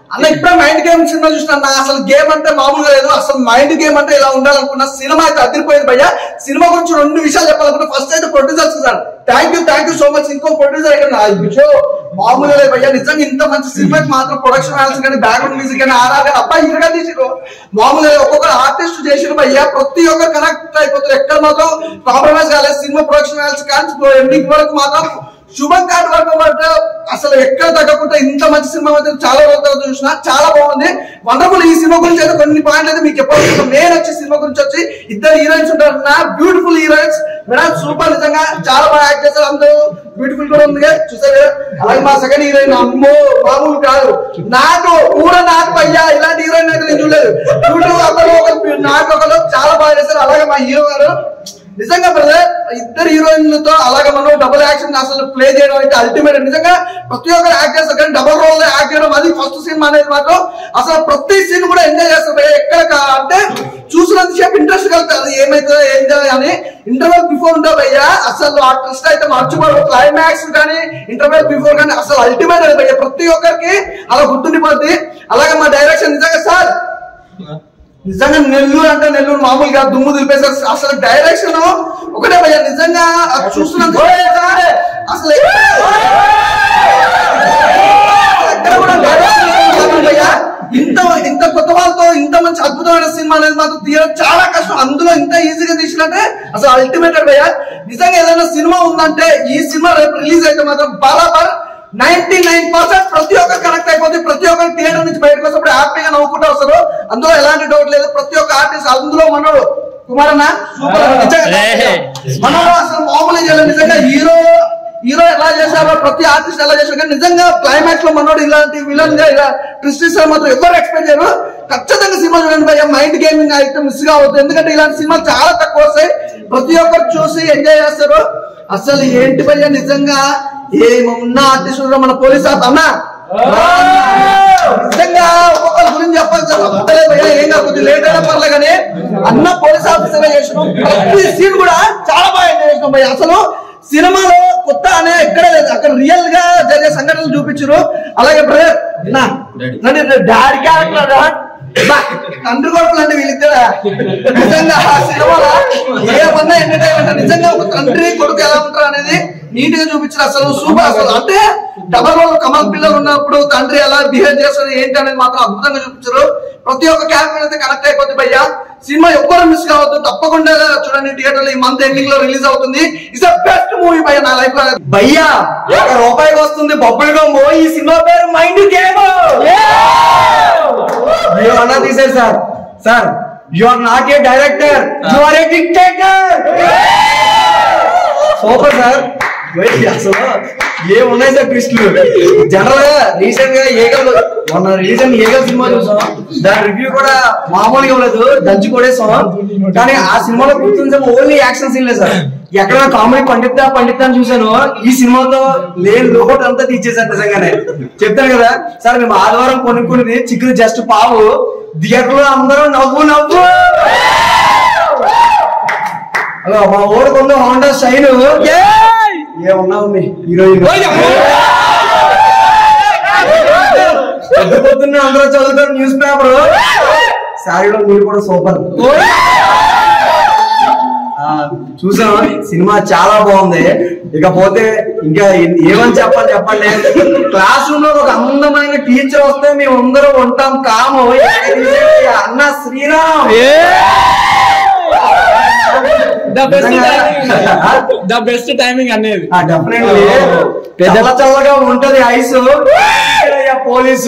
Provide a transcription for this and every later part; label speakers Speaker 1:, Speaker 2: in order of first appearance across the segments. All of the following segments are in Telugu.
Speaker 1: అన్న ఇప్పుడే మైండ్ గేమ్ సినిమా చూసిన అన్న అసలు గేమ్ అంటే మామూలుగా లేదు అసలు మైండ్ గేమ్ అంటే ఇలా ఉండాలనుకున్నా సినిమా అయితే అదిరిపోయింది భయ్య సినిమా గురించి రెండు విషయాలు చెప్పాలనుకున్నా ఫస్ట్ అయితే producers sir thank you thank you so much ఇంకో ప్రొడ్యూసర్ ఇక్కడ నా షో మామూలుగా లేదు భయ్య నిజంగా ఇంత మంచి సినిమాకి మాత్రం ప్రొడక్షన్ వాల్స్ కానీ బ్యాక్గ్రౌండ్ మ్యూజిక్ కానీ ఆర్ఆర్ కానీ అబ్బాయి ఇరగా తీసిరు మామూలుగా ఒక్కొక్కరు ఆర్టిస్ట్ చేసిన భయ్య ప్రతి ఒక్కరు కనెక్ట్ అయిపోతారు ఎక్కడ మాత్రం కాంప్రమైజ్ కాలేదు సినిమా ప్రొడక్షన్ వాల్స్ కానీ ఎండింగ్ వరకు మాత్రం శుభం కార్డ్ వరకు అంటే అసలు ఎక్కడ తగ్గకుండా ఇంత మంచి సినిమా అయితే చాలా రోజుల తర్వాత చూసిన చాలా బాగుంది వండర్ఫుల్ ఈ సినిమా గురించి అయితే కొన్ని పాయింట్లు అయితే మీకు చెప్పాలి మెయిన్ వచ్చి సినిమా గురించి వచ్చి ఇద్దరు హీరోయిన్స్ ఉంటారు నా బ్యూటిఫుల్ హీరోయిన్స్ మేడం సూపర్ నిజంగా చాలా బాగా యాక్ట్ చేస్తారు అందరూ బ్యూటిఫుల్ కూడా ఉంది చూసారు అలాగే మా సెకండ్ హీరోయిన్ అమ్మో మామూలు కాదు నాకు కూడా నాకు అయ్యా ఇలాంటి హీరోయిన్ అయితే నేను చూడలేదు చూడు ఒకరు ఒకరు నాకు ఒకరు చాలా బాగా చేస్తారు అలాగే మా హీరో గారు నిజంగా బ్రదర్ ఇద్దరు హీరోయిన్లతో అలాగే మనం డబుల్ యాక్షన్ అసలు ప్లే చేయడం అయితే అల్టిమేట్ నిజంగా ప్రతి ఒక్కరు యాక్ట్ చేస్తారు కానీ డబుల్ రోల్ యాక్ట్ చేయడం అది ఫస్ట్ సినిమా అనేది మాత్రం అసలు ప్రతి సీన్ కూడా ఎంజాయ్ చేస్తారు భయ్యా. ఎక్కడ కా- అంటే చూసినంత సేపు ఇంట్రెస్ట్ కలుగుతుంది ఏమైతే ఎంజాయ్ అని ఇంటర్వెల్ బిఫోర్ ఉంటే భయ్యా అసలు ఆ ట్విస్ట్ అయితే మర్చిపోరు క్లైమాక్స్ కానీ ఇంటర్వెల్ బిఫోర్ కానీ అసలు అల్టిమేట్ అది భయ్యా ప్రతి ఒక్కరికి అలా గుర్తుండిపోద్ది అలాగే మా డైరెక్షన్ నిజంగా సార్ నిజంగా నెల్లూరు అంటే నెల్లూరు మామూలుగా దుమ్ము దులిపేసారు అసలు డైరెక్షన్ ఒకటే భయ్యా నిజంగా అది చూస్తున్నంత అసలు ఎక్కడ కూడా direction ఏం కాదు భయ్యా. ఇంత ఇంత కొత్త వాళ్ళతో ఇంత మంచి అద్భుతమైన సినిమా అనేది మాత్రం తీయడం చాలా కష్టం అందులో ఇంత ఈజీగా తీసినట్టే అసలు అల్టిమేట్ భయ్యా నిజంగా ఏదైనా సినిమా ఉందంటే ఈ సినిమా రేపు రిలీజ్ అయితే మాత్రం బరాబర్ నైన్టీ నైన్ పర్సెంట్ ప్రతి ఒక్కరు కనెక్ట్ అయిపోతుంది ప్రతి ఒక్కరు థియేటర్ నుంచి బయటకు వస్తున్నప్పుడు హ్యాపీగా నవ్వుకుంటూ వస్తారు అందులో ఎలాంటి డౌట్ లేదు ప్రతి ఒక్క ఆర్టిస్ట్ అందులో మనోడు కుమారన్న సూపర్ నిజంగా మనోడు అసలు మామూలు చేయలేదు నిజంగా హీరో హీరో ఎలా చేశారో ప్రతి ఆర్టిస్ట్ ఎలా చేశారో కానీ నిజంగా క్లైమాక్స్ లో మనోడు ఇలాంటి విలన్ గా ఇలా ట్విస్ట్ ఇస్తారు మాత్రం ఎవరు ఎక్స్పెక్ట్ చేయరు ఖచ్చితంగా సినిమా చూడండి భయ్య మైండ్ గేమింగ్ అయితే మిస్ కావద్దు ఎందుకంటే ఇలాంటి సినిమాలు చాలా తక్కువ వస్తాయి ప్రతి ఒక్కరు చూసి ఎంజాయ్ చేస్తారు అసలు ఏంటి భయ్య నిజంగా ఏమన్నా ఆర్టిస్ట్ మన పోలీస్ అన్న నిజంగా ఒక్కొక్కరి గురించి చెప్పాలి సార్ తప్పలే భయ్య ఏం కాదు కొద్దిగా లేట్ అయినా పర్లే కానీ అన్న పోలీస్ ఆఫీసర్ చేసినాం ప్రతి సీన్ కూడా చాలా బాగా ఎంజాయ్ చేసినాం భయ్య అసలు సినిమాలో కొత్త అనే ఎక్కడ లేదు అక్కడ రియల్ గా జరిగే సంఘటనలు చూపించారు అలాగే బ్రదర్ నా డాడీ క్యారెక్టర్ తండ్రి కొడుకులు అంటే వీళ్ళిద్దరా నిజంగా ఆ సినిమాలో ఏమన్నా ఎంటర్టైన్మెంట్ నిజంగా ఒక తండ్రి కొడుకు ఎలా ఉంటారు అనేది నీట్ గా చూపించారు అసలు సూపర్ అసలు అంటే డబల్ రోల్ కమల్ పిల్లలు ఉన్నప్పుడు తండ్రి ఎలా బిహేవ్ చేస్తారు ఏంటి అనేది మాత్రం అద్భుతంగా చూపించారు ప్రతి ఒక్క క్యారెక్టర్ అయితే కనెక్ట్ అయిపోతుంది భయ్యా సినిమా ఎవ్వరు మిస్ కావద్దు తప్పకుండా చూడండి థియేటర్ లో ఈ మంత్ ఎండింగ్ లో రిలీజ్ అవుతుంది ఇట్స్ బెస్ట్ మూవీ భయ్యా నా లైఫ్ లో
Speaker 2: భయ్యా ఒక రూపాయికి వస్తుంది బొబ్బులు గమ్ము ఈ సినిమా పేరు మైండ్ గేమ్ అన్నా తీసేది sir sir you are not a director you are a dictator super sir అసలు ఏమున్నాయి సార్ ట్విస్ట్లు జనరల్ గా రీసెంట్ గా ఏగల్ మొన్న రీసెంట్ ఏగల్ సినిమా చూసాం దాని రివ్యూ కూడా మామూలుగా ఇవ్వలేదు దంచి కొడేసాం కానీ ఆ సినిమాలో గుర్తుంది ఓన్లీ యాక్షన్ సీన్ లేదు సార్ ఎక్కడ కామెడీ పండిద్దా పండిద్దా అని చూసాను ఈ సినిమాతో లేని లోటు అంతా తీసేసాను నిజంగానే చెప్తాను కదా సార్ మేము ఆదివారం కొనుక్కునేది చికెన్ జస్ట్ పావు థియేటర్ లో అందరూ నవ్వు నవ్వు అలా మా ఊరు కొంత హోండా షైన్ ఏమన్నా ఉంది హీరోయిన్ పొద్దు పొద్దున్న అందరూ చదువుతారు న్యూస్ పేపర్ శారీలో మీరు కూడా సూపర్ ఆ, చూసాం సినిమా చాలా బాగుంది ఇకపోతే ఇంకా ఏ- ఏమని చెప్పాలి చెప్పండి క్లాస్ రూమ్ లో ఒక అందమైన టీచర్ వస్తే మేము అందరం ఉంటాం కాము ఎక్కడ తీసేది? అన్న శ్రీరామ్
Speaker 3: ద బెస్ట్
Speaker 2: నిజంగా?
Speaker 3: ద బెస్ట్ టైమింగ్ అనేది
Speaker 2: డెఫినెట్లీ చల్ల చల్లగా ఉంటది ఐస్ పోలీసు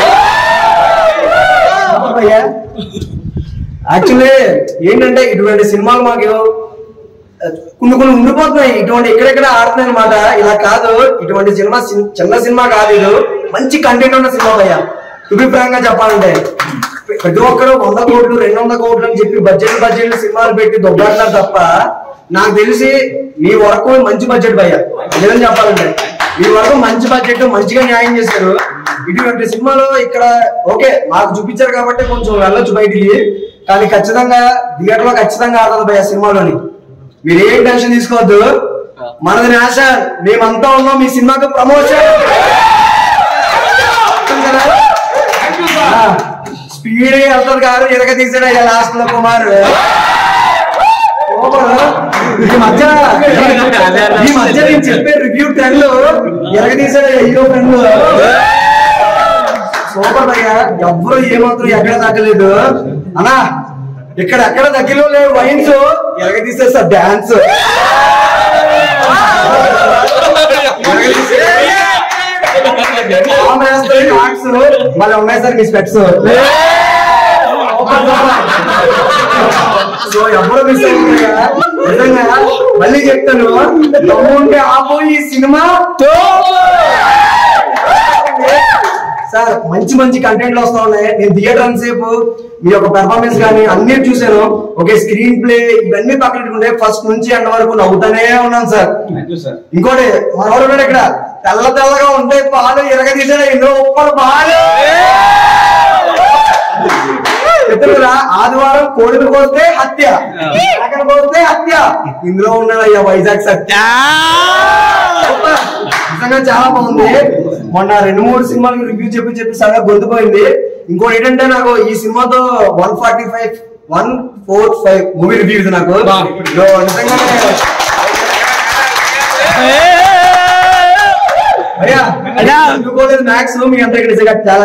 Speaker 2: యాక్చువల్లీ ఏంటంటే ఇటువంటి సినిమాలు మాకు కొన్ని కొన్ని ఉండిపోతున్నాయి ఇటువంటి ఎక్కడెక్కడ ఆడుతున్నాయి అనమాట ఇలా కాదు ఇటువంటి సినిమా సిన్- చిన్న సినిమా కాదు ఇది మంచి కంటెంట్ ఉన్న సినిమా భయ్యా అభిప్రాయంగా చెప్పాలంటే ప్రతి ఒక్కరు వంద కోట్లు రెండు వందల కోట్లు అని చెప్పి బడ్జెట్ బడ్జెట్ సినిమాలు పెట్టి దొబ్బడుతున్నారు తప్ప నాకు తెలిసి మీ వరకు మంచి బడ్జెట్ భయ్యా నిజం చెప్పాలంటే మీ వరకు మంచి బడ్జెట్ మంచిగా న్యాయం చేశారు ఇటువంటి సినిమాలో ఇక్కడ ఓకే మాకు చూపించారు కాబట్టి కొంచెం వెళ్ళొచ్చు బయటికి కానీ ఖచ్చితంగా థియేటర్ లో ఖచ్చితంగా ఆడదు భయ్యా సినిమాలోని మీరు ఏం టెన్షన్ తీసుకోవద్దు మనది నాశ మేమంతా ఉన్నాం మీ సినిమాకు ప్రమోషన్ కదా స్పీడ్ వెళ్తారు కాదు ఇరగ తీసాడు అయ్యా లాస్ట్ లో కుమార్ సూపర్. ఈ మధ్య ఈ మధ్య నేను చెప్పే రివ్యూ ట్రెండ్ ఎరగ తీసాడు హీరో ఫ్రెండ్ సూపర్ అయ్యా ఎవ్వరు ఏమాత్రం ఎక్కడ తగ్గలేదు అన్నా ఇక్కడ ఎక్కడ తగ్గిలో లేవు వైన్స్ ఎరగ తీసేస్తా డాన్స్ మళ్ళీ ఉన్నాయి సార్ మీ స్పెట్స్ సో ఎవరు మిస్ అవుతున్నాయా నిజంగా మళ్ళీ చెప్తాను దమ్ము ఉంటే ఆపో ఈ సినిమా సార్ మంచి మంచి కంటెంట్లు వస్తా ఉన్నాయి నేను థియేటర్ అంతసేపు మీ యొక్క పెర్ఫార్మెన్స్ కానీ అన్ని చూశాను ఒకే స్క్రీన్ ప్లే ఇవన్నీ పక్కన పెట్టుకుంటే ఫస్ట్ నుంచి ఎండ వరకు నవ్వుతానే ఉన్నాను సార్ ఇంకోటి మనవాడు ఉన్నాడు ఇక్కడ తెల్ల తెల్లగా ఉంటాయి పాలు ఇరగ తీసాడు ఎన్నో ఉప్పలు పాలు చెప్తున్నా ఆదివారం కోడిని కోస్తే హత్య మేకను కోస్తే హత్య ఇందులో ఉన్నాడు అయ్యా వైజాగ్ సత్య సూపర్. నిజంగా చాలా బాగుంది మొన్న రెండు మూడు సినిమాలకు రివ్యూ చెప్పి చెప్పి సగం గొంతుపోయింది ఇంకోటి ఏంటంటే నాకు ఈ సినిమాతో one forty five one four five movie review ఇది నాకు ఇదో నిజంగానే అయ్యా అందుకోలేదు మ్యాథ్స్ మీ అందరికి నిజంగా చాలా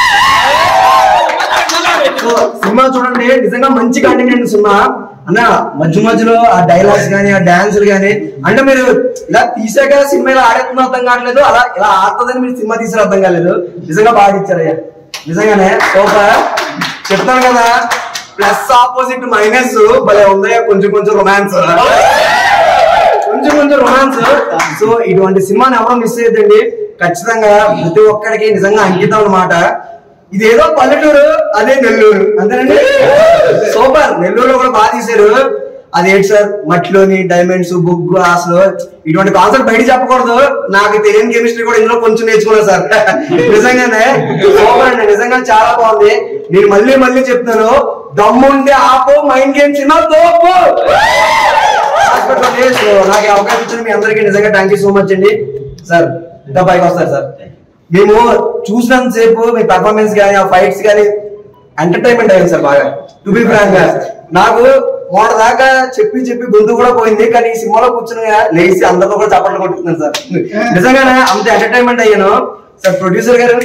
Speaker 2: సో, సినిమా చూడండి నిజంగా మంచి కంటెంట్ సినిమా అన్న మధ్య మధ్యలో ఆ డైలాగ్స్ కానీ ఆ డాన్సులు కానీ అంటే మీరు ఇలా తీసాక సినిమా ఇలా ఆడేస్తున్న అర్థం కావట్లేదు అలా ఇలా ఆడుతుందని మీరు సినిమా తీసిన అర్థం కాలేదు నిజంగా బాగా ఇచ్చారయ్యా నిజంగానే సూపర్ చెప్తాను కదా ప్లస్ ఆపోజిట్ మైనస్ భలే ఉందయ్యా కొంచెం కొంచెం రొమాన్స్ కొంచెం కొంచెం రొమాన్స్ సో ఇటువంటి సినిమాని ఎవరో మిస్ అయ్యదండి ఖచ్చితంగా ప్రతి ఒక్కడికి నిజంగా అంకితం అన్నమాట ఇదేదో పల్లెటూరు అదే నెల్లూరు అంతేనండి సూపర్ నెల్లూరులో కూడా బాగా తీశారు అది ఏంటి సార్ మట్టిలోని డైమండ్స్ బొగ్గు ఆశలు ఇటువంటి కాన్సెప్ట్ బయట చెప్పకూడదు నాకు తెలియని కెమిస్ట్రీ కూడా ఇందులో కొంచెం నేర్చుకున్నాను సార్ నిజంగానే సూపర్ అండి నిజంగా చాలా బాగుంది నేను మళ్ళీ మళ్ళీ చెప్తాను దమ్ముంటే ఆపు మైండ్ గేమ్ సినిమా తోపు హాస్పిటల్ సో నాకు ఈ అవకాశం ఇచ్చిన మీ అందరికీ నిజంగా థ్యాంక్ యూ సో మచ్ అండి సార్ ఇంకా పైకి వస్తారు సార్ మేము చూసినంత సేపు మీ పర్ఫార్మెన్స్ కానీ ఆ ఫైట్స్ కానీ ఎంటర్టైన్మెంట్ అయింది సార్ బాగా టు బి ఫ్రాంక్ గా నాకు మొన్న దాకా చెప్పి చెప్పి గొంతు కూడా పోయింది కానీ ఈ సినిమాలో కూర్చుని లేచి అందరితో కూడా చప్పట్లు కొట్టుతున్నాను సార్ నిజంగానే అంత ఎంటర్టైన్మెంట్ అయ్యాను సార్ ప్రొడ్యూసర్ గారు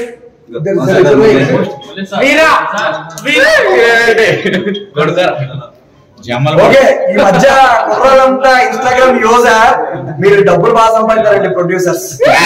Speaker 2: మీరా ఓకే ఈ మధ్య కుర్రాళ్ళంతా ఇన్స్టాగ్రామ్ యూజా మీరు డబ్బులు బాగా సంపాదించారండి ప్రొడ్యూసర్స్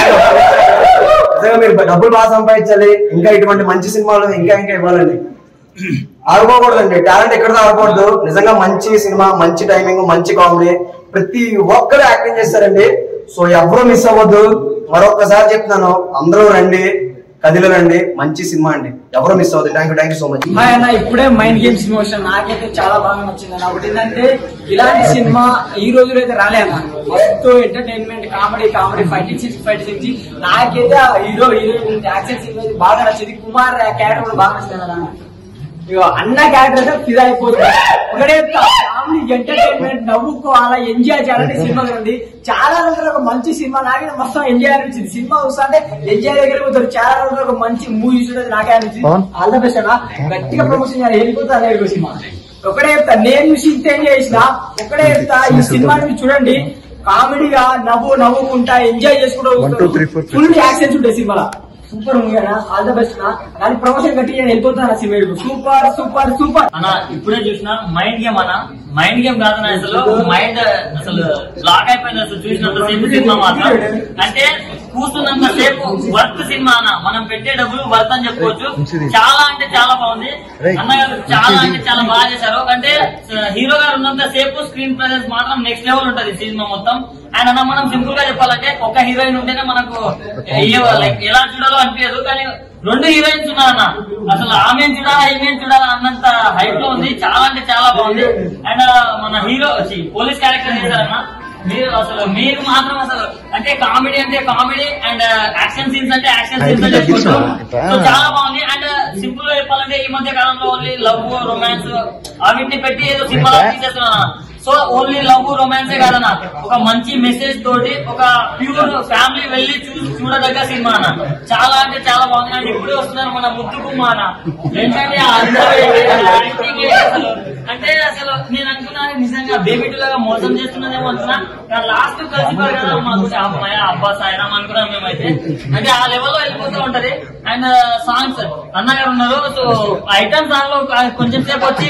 Speaker 2: నిజంగా మీరు డబ్బులు బాగా సంపాదించాలి ఇంకా ఇటువంటి మంచి సినిమాలు ఇంకా ఇంకా ఇవ్వాలండి ఆడుకోకూడదండి టాలెంట్ ఎక్కడ ఆడకూడదు నిజంగా మంచి సినిమా మంచి టైమింగ్ మంచి కామెడీ ప్రతి ఒక్కరు యాక్టింగ్ చేస్తారండి సో ఎవరు మిస్ అవ్వద్దు మరొకసారి చెప్తున్నాను అందరూ రండి కదిలి రండి మంచి సినిమా అండి ఎవరు మిస్ అవ్వద్దు thank you thank you so much
Speaker 4: hi అన్న ఇప్పుడే మైండ్ గేమ్స్ సినిమా వచ్చిన నాకైతే చాలా బాగా నచ్చింది అన్న ఒకటి ఏంటంటే ఇలాంటి సినిమా ఈ రోజులో అయితే రాలే అన్న మస్తు entertainment comedy comedy fighting scenes fighting scenes నాకైతే ఆ హీరో హీరోయిన్ యాక్షన్ సీన్ అయితే బాగా నచ్చింది కుమార్ క్యారెక్టర్ కూడా బాగా నచ్చింది అన్న ఇగో అన్న క్యారెక్టర్ అయితే ఫిదా అయిపోతుంది ఒకటే ఫ్యామిలీ ఎంటర్టైన్మెంట్ నవ్వుకోవాలా ఎంజాయ్ చేయాలంటే సినిమా ఉంది చాలా రోజులు ఒక మంచి సినిమా నాకే మొత్తం ఎంజాయ్ అనిపించింది సినిమా చూస్తా అంటే ఎంజాయ్ దగ్గర పోతారు చాలా రోజులు ఒక మంచి మూవీ చూసేది నాకే అనిపించింది ఆల్ ద బెస్ట్ అన్న గట్టిగా ప్రమోషన్ చేయాలి వెళ్ళిపోతా అనే సినిమా ఒకటే చెప్తా నేను చూసి ఇంత ఎంజాయ్ చేసిన ఒకటే చెప్తా ఈ సినిమాని మీరు చూడండి కామెడీగా నవ్వు నవ్వుకుంటా ఎంజాయ్ చేసుకుంటూ ఫుల్ యాక్సెన్స్ ఉంటాయి సినిమాలో సూపర్ ఉంది కదా ఆల్ ద బెస్ట్ నా దాని ప్రమోషన్ కట్టి నేను వెళ్ళిపోతాను సినిమా సూపర్ సూపర్ సూపర్
Speaker 5: అన్న ఇప్పుడే చూసిన మైండ్ గేమ్ అన్న మైండ్ గేమ్ కాదన్న అసలు మైండ్ అసలు లాక్ అయిపోయింది అసలు చూసినంత సేపు సినిమా మాత్రం అంటే కూర్చున్నంత సేపు వర్త్ సినిమా అన్న మనం పెట్టే డబ్బులు వర్త్ అని చెప్పుకోవచ్చు చాలా అంటే చాలా బాగుంది అన్నగారు చాలా అంటే చాలా బాగా చేశారు అంటే హీరో గారు ఉన్నంత సేపు స్క్రీన్ ప్రెసెన్స్ మాత్రం నెక్స్ట్ లెవెల్ ఉంటది సినిమా మొత్తం అండ్ అన్న మనం సింపుల్ గా చెప్పాలంటే ఒక హీరోయిన్ ఉంటేనే మనకు ఏ- like ఎలా చూడాలో అనిపించదు కానీ రెండు హీరోయిన్స్ ఉన్నారన్న అసలు ఆమె చూడాలా ఈమె చూడాలా అన్నంత హైట్ లో ఉంది చాలా అంటే చాలా బాగుంది అండ్ మన హీరో వచ్చి పోలీస్ క్యారెక్టర్ చేశారన్న మీరు అసలు మీరు మాత్రం అసలు అంటే కామెడీ అంటే కామెడీ అండ్ యాక్షన్ సీన్స్ అంటే యాక్షన్ సీన్స్ అని చెప్పుకుంటాం సో చాలా బాగుంది అండ్ సింపుల్ గా చెప్పాలంటే ఈ మధ్య కాలంలో ఓన్లీ లవ్ రొమాన్స్ అవిటిని పెట్టి ఏదో సినిమా తీసేస్తున్నా సో ఓన్లీ లవ్ రొమాన్సే కాదన్న ఒక మంచి మెసేజ్ తోటి ఒక ప్యూర్ ఫ్యామిలీ వెళ్ళి చూసి చూడదగ్గ సినిమా అన్న చాలా అంటే చాలా బాగుంది అండ్ ఇప్పుడే వస్తున్నారు మన ముద్దు కుమ్మ అన్న ఏంటంటే ఆ అందరూ ఏంటంటే acting ఏంటి అసలు అంటే అసలు నేను అనుకున్నాను నిజంగా బేబీ లాగా మోసం చేస్తున్నదేమో అనుకున్నా కానీ లాస్ట్ కలిసిపోయారు కదా మాకు అమ్మాయి అబ్బా సాయిరామ్ అనుకున్నాం మేమైతే అంటే ఆ లెవెల్లో వెళ్ళిపోతూ ఉంటది అండ్ సాంగ్స్ అన్నగారు ఉన్నారు సో ఐటమ్ సాంగ్ లో కొంచెం సేపు వచ్చి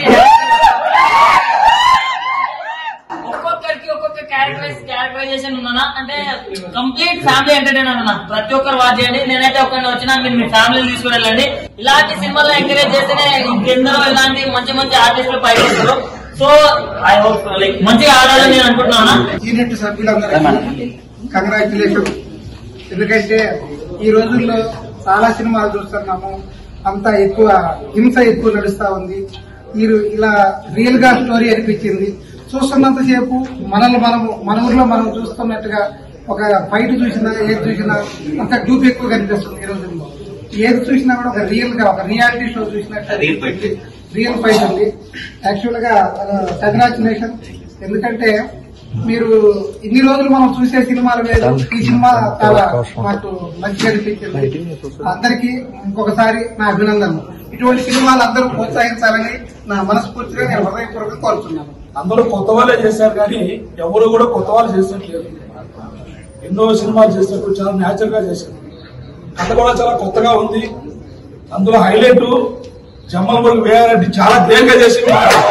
Speaker 5: ఒక్కొక్కరికి ఒక్కొక్క క్యారెక్టరైజ్ క్యారెక్టరైజేషన్ ఉందన్నా అంటే కంప్లీట్ ఫ్యామిలీ ఎంటర్టైనర్ అన్న ప్రతి ఒక్కరు వాచ్ చేయండి నేనైతే ఒక్కరిని వచ్చినా మీరు మీ ఫ్యామిలీ తీసుకుని వెళ్ళండి ఇలాంటి సినిమాలో ఎంకరేజ్ చేస్తేనే ఇంకెందరో ఇలాంటి మంచి మంచి ఆర్టిస్టులు పైకి వస్తారు సో ఐ హోప్ లైక్ మంచిగా ఆడాలని నేను అనుకుంటున్నాను
Speaker 6: యూనిట్ సభ్యులందరికీ కంగ్రాచులేషన్ ఎందుకంటే ఈ రోజుల్లో చాలా సినిమాలు చూస్తున్నాము అంతా ఎక్కువ హింస ఎక్కువ నడుస్తా ఉంది ఈ రో- ఇలా రియల్ గా స్టోరీ అనిపించింది చూస్తున్నంతసేపు మనల్ని మనము మన ఊర్లో మనం చూస్తున్నట్టుగా ఒక ఫైట్ చూసినా ఏది చూసినా అంత డూప్ ఎక్కువ కనిపిస్తుంది ఈ రోజుల్లో ఏది చూసినా కూడా ఒక రియల్ గా ఒక రియాలిటీ షో చూసినట్టు రియల్ ఫైట్ ఉంది యాక్చువల్ గా కంగ్రాచులేషన్ ఎందుకంటే మీరు ఇన్ని రోజులు మనం చూసే సినిమాలు వేరు ఈ సినిమా చాలా మాకు మంచిగా అనిపించింది అందరికీ ఇంకొకసారి నా అభినందనలు ఇటువంటి సినిమాలు అందరూ ప్రోత్సహించాలని నా మనస్ఫూర్తిగా నేను హృదయపూర్వకంగా కోరుతున్నాను
Speaker 7: అందరూ కొత్త వాళ్ళే చేశారు కానీ ఎవరు కూడా కొత్త వాళ్ళు చేసినట్లేదు ఎన్నో సినిమాలు చేసినప్పుడు చాలా న్యాచురల్ గా చేశారు కథ కూడా చాలా కొత్తగా ఉంది అందులో హైలైట్ జమ్మలమూడి వేయారెడ్డి చాలా గ్రేట్ గా చేసి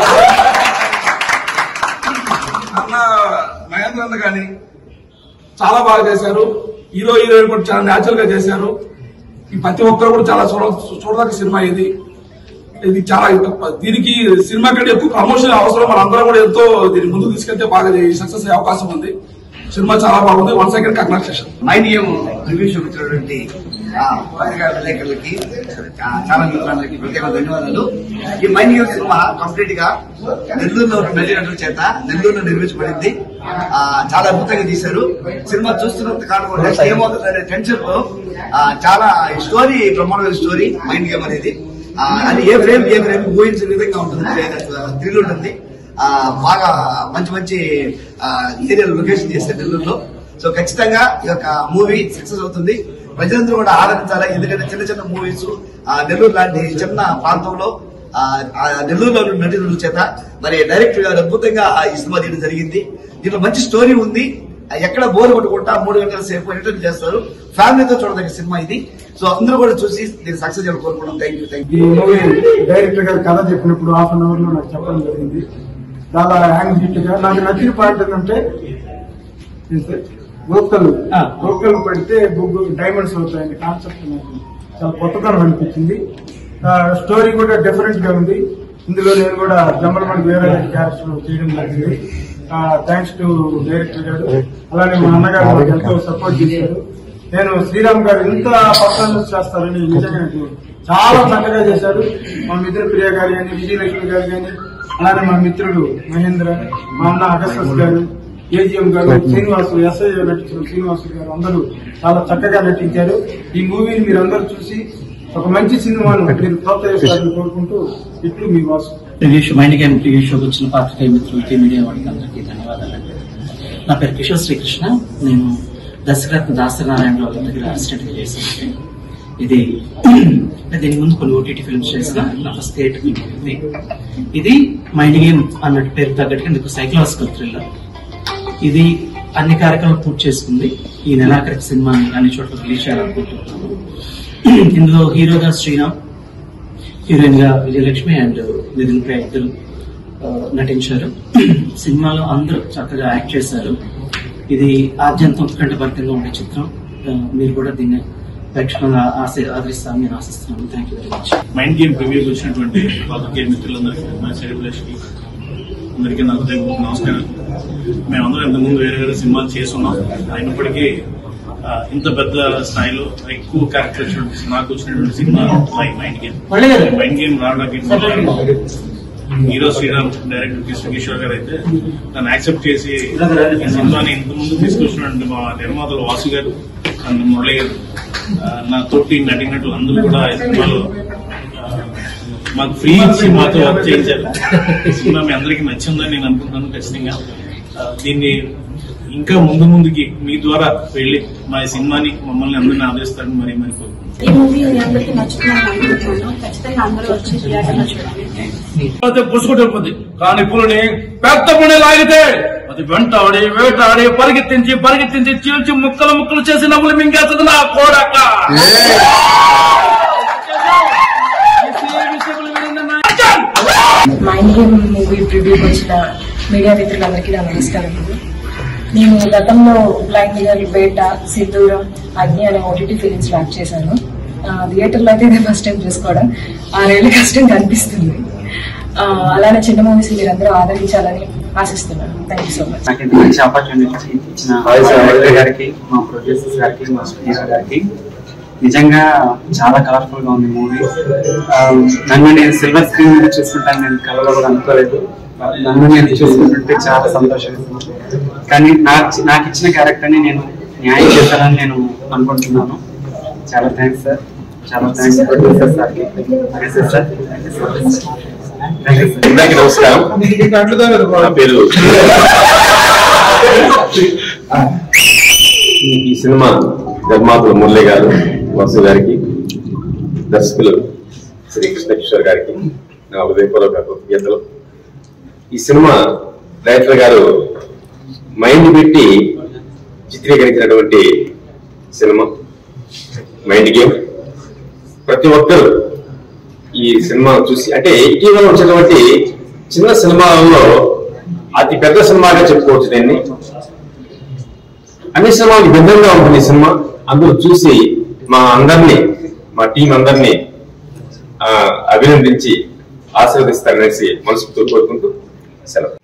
Speaker 7: అన్న మహేంద్ర అన్న కానీ చాలా బాగా చేశారు హీరో హీరోయిన్ కూడా చాలా న్యాచురల్ గా చేశారు ఈ ప్రతి ఒక్కరు కూడా చాలా చూడ చూడదగ్గ సినిమా ఇది ఇది చాలా దీనికి సినిమా కంటే ఎక్కువ ప్రమోషన్ అవసరం మనందరం కూడా ఎంతో దీన్ని ముందుకు తీసుకెళ్తే బాగా సక్సెస్ అయ్యే అవకాశం ఉంది సినిమా చాలా బాగుంది వన్ సెకండ్ కంగ్రాచులేషన్
Speaker 8: మైనియం రివ్యూ చూపించినటువంటి ఆ, పత్రికా విలేకరులకి ఆ, చాలా మిత్రులందరికీ ప్రత్యేక ధన్యవాదాలు ఈ మైనియం సినిమా కంప్లీట్ గా నెల్లూరులో ఉన్న నటీనటుల చేత నెల్లూరులో నిర్మించబడింది ఆ, చాలా అద్భుతంగా తీశారు సినిమా చూస్తున్నంత కాలం నెక్స్ట్ ఏమవుతుందనే టెన్షన్ లో ఆ, చాలా స్టోరీ బ్రహ్మాండమైన స్టోరీ మైండ్ గేమ్ అనేది ఆ, అది ఏ ఫ్రేమ్ ఏ ఫ్రేమ్ ఊహించిన విధంగా ఉంటుంది థ్రిల్ ఉంటుంది ఆ, బాగా మంచి మంచి సీరియల్ లొకేషన్ చేశారు నెల్లూరులో సో ఖచ్చితంగా ఈ యొక్క మూవీ సక్సెస్ అవుతుంది ప్రజలందరూ కూడా ఆదరించాలి ఎందుకంటే చిన్న చిన్న మూవీస్ నెల్లూరు లాంటి చిన్న ప్రాంతంలో ఆ, ఆ నెల్లూరులో ఉన్న నటుల చేత మరి డైరెక్టర్ గారు అద్భుతంగా ఈ సినిమా తీయడం జరిగింది దీంట్లో మంచి స్టోరీ ఉంది ఆ, ఎక్కడ బోర్ కొట్టుకుంటా మూడు గంటల సేపు ఎంటర్టైన్ చేస్తారు ఫ్యామిలీతో చూడదగ్గ సినిమా ఇది సో అందరూ కూడా చూసి దీన్ని సక్సెస్ చేయాలని కోరుకుంటాం థ్యాంక్ యూ థ్యాంక్
Speaker 9: ఈ మూవీ డైరెక్టర్ గారు కథ చెప్పినప్పుడు హాఫ్ అన్ అవర్ లో నాకు చెప్పడం జరిగింది చాలా హ్యాంగ్ హిట్ గా నాకు నచ్చిన పాయింట్ ఏంటంటే గోక్కలు గోక్కలు పెడితే బుగ్గు డైమండ్స్ అవుతాయని కాన్సెప్ట్ నాకు చాలా కొత్తదనం అనిపించింది స్టోరీ కూడా డిఫరెంట్ గా ఉంది ఇందులో నేను కూడా జమ్మలమణి వేరే క్యారెక్టర్ చేయడం జరిగింది థ్యాంక్స్ టు డైరెక్టర్ గారు అలానే మా అన్నగారు నాకు ఎంతో సపోర్ట్ చేశారు నేను శ్రీరామ్ గారు ఇంత పర్ఫార్మెన్స్ చేస్తారని నిజంగా నాకు చాలా చక్కగా చేశారు మా మిత్రుడు ప్రియ గారు కానీ విజయలక్ష్మి గారు కానీ అలానే మా మిత్రుడు మహేంద్ర మా అన్న అగస్టస్ గారు ఏజిఎం గారు శ్రీనివాసు ఎస్ఐ నటించిన శ్రీనివాసు గారు అందరూ చాలా చక్కగా నటించారు ఈ మూవీని మీరు అందరూ చూసి ఒక మంచి సినిమాను మీరు ప్రోత్సహిస్తారని కోరుకుంటూ ఇట్లు మీ Vasu
Speaker 10: review show mind game review షోకి వచ్చిన పాత్రికేయ మిత్రులకి మీడియా వాళ్ళకి అందరికీ ధన్యవాదాలండి నా పేరు కిషోర్ శ్రీకృష్ణ నేను దశరథ్ దాసనారాయణ వాళ్ళ దగ్గర అసిస్టెంట్ గా చేశాను ఇది అంటే దీని ముందు కొన్ని ఓటీటీ ఫిల్మ్స్ చేసిన నా ఫస్ట్ థియేటర్ ఇది ఇది మైండ్ గేమ్ అన్నట్టు పేరు తగ్గట్టుగా ఇందుకు సైకలాజికల్ థ్రిల్లర్ ఇది అన్ని కార్యక్రమాలు పూర్తి చేసుకుంది ఈ నెలాఖరి సినిమాని అన్ని చోట్ల రిలీజ్ చేయాలనుకుంటున్నాను ఇందులో హీరోగా శ్రీరామ్ హీరోయిన్ గా విజయలక్ష్మి అండ్ నితిన్ ప్రియ ఇద్దరు ఆ, నటించారు సినిమాలో అందరూ చక్కగా యాక్ట్ చేశారు ఇది ఆద్యంతం ఉత్కంఠభరితంగా ఉండే చిత్రం ఆ, మీరు కూడా దీన్ని ప్రేక్షకులుగా ఆశ ఆదరిస్తారని నేను ఆశిస్తున్నాను thank you very much
Speaker 11: mind game రివ్యూకి వచ్చినటువంటి పాత్రికేయ మిత్రులందరికీ మా సెలబ్రేషన్ అందరికీ నా హృదయపూర్వక నమస్కారం మేమందరం ఇంతకుముందు వేరే వేరే సినిమాలు చేస్తున్నాం అయినప్పటికీ ఆ, ఇంత పెద్ద స్థాయిలో ఎక్కువ క్యారెక్టర్ వచ్చినటువంటి నాకు వచ్చినటువంటి cinema like mind game mind game రావడానికి హీరో శ్రీరామ్ డైరెక్టర్ కృష్ణ కిషోర్ గారు అయితే నన్ను యాక్సెప్ట్ చేసి ఈ సినిమాని ఇంత ముందు తీసుకొచ్చినటువంటి మా నిర్మాతలు వాసు గారు అండ్ మురళి గారు ఆ, నా తోటి నటినట్లు అందరూ కూడా ఈ సినిమాలో ఆ, మాకు ఫ్రీ ఇచ్చి మాతో వర్క్ చేయించారు ఈ సినిమా మీ అందరికీ నచ్చిందని నేను అనుకుంటున్నాను ఖచ్చితంగా ఆ, దీన్ని ఇంకా ముందు ముందుకి మీ ద్వారా వెళ్ళి మా ఈ సినిమాని మమ్మల్ని అందరిని ఆదరిస్తారని మరి మరి కోరుకుంటున్నాను
Speaker 12: ఈ మూవీ మీ అందరికీ నచ్చుతుందని అనుకుంటున్నాను ఖచ్చితంగా అందరూ వచ్చి థియేటర్లో చూడాలి
Speaker 13: అయితే పుసుకుంటూ వెళ్ళిపోద్ది కానీ పులిని పెద్ద పులి లాగితే అది వెంటాడి వేటాడి పరిగెత్తించి పరిగెత్తించి చీల్చి ముక్కలు ముక్కలు చేసి నవ్వులు మింగేస్తుంది నా కోడక్క
Speaker 12: మైండ్ గేమ్ మూవీ ప్రివ్యూకి వచ్చిన మీడియా మిత్రులందరికీ నా నమస్కారం నేను గతంలో బ్లైండ్ గర్ల్ బేట సింధూరం అగ్ని అనే ఓటీటీ ఫిలిమ్స్ యాక్ట్ చేశాను ఆ, థియేటర్లో అయితే ఇదే ఫస్ట్ టైం చూసుకోవడం ఆరేళ్ళు కష్టం కనిపిస్తుంది ఆ, అలానే చిన్న మూవీస్ మీరందరూ ఆదరించాలని ఆశిస్తున్నాను థ్యాంక్ యూ సో మచ్
Speaker 10: నాకు ఇంత మంచి ఆపర్చునిటీ ఇచ్చిన డైరెక్టర్ గారికి మా ప్రొడ్యూసర్స్ గారికి మా హీరో గారికి నిజంగా చాలా కలర్ఫుల్ గా ఉంది మూవీ నన్ను నేను సిల్వర్ స్క్రీన్ మీద చూసుకుంటాను నేను కలలో కూడా అనుకోలేదు నన్ను నేను చూసుకుంటుంటే చాలా సంతోషం కానీ నాకు నాకు ఇచ్చిన క్యారెక్టర్ ని నేను న్యాయం చేశానని నేను అనుకుంటున్నాను చాలా థ్యాంక్స్ సార్ చాలా థ్యాంక్స్ ప్రొడ్యూసర్ సార్కి సార్
Speaker 14: అందరికీ నమస్కారం నా పేరు ఈ- ఈ సినిమా నిర్మాతలు మురళి గారు వాసు గారికి దర్శకులు శ్రీ కృష్ణ కిషోర్ గారికి నా హృదయపూర్వక కృతజ్ఞతలు ఈ సినిమా డైరెక్టర్ గారు మైండ్ పెట్టి చిత్రీకరించినటువంటి సినిమా మైండ్ గేమ్ ప్రతి ఒక్కరు ఈ సినిమా చూసి అంటే ఇటీవల వచ్చినటువంటి చిన్న సినిమాలలో అతి పెద్ద సినిమాగా చెప్పుకోవచ్చు దీన్ని అన్ని సినిమాలకు భిన్నంగా ఉంటుంది ఈ సినిమా అందరూ చూసి మా అందరినీ మా టీం అందరినీ ఆ, అభినందించి ఆశీర్వదిస్తారనేసి మనసుతో కోరుకుంటూ సెలవు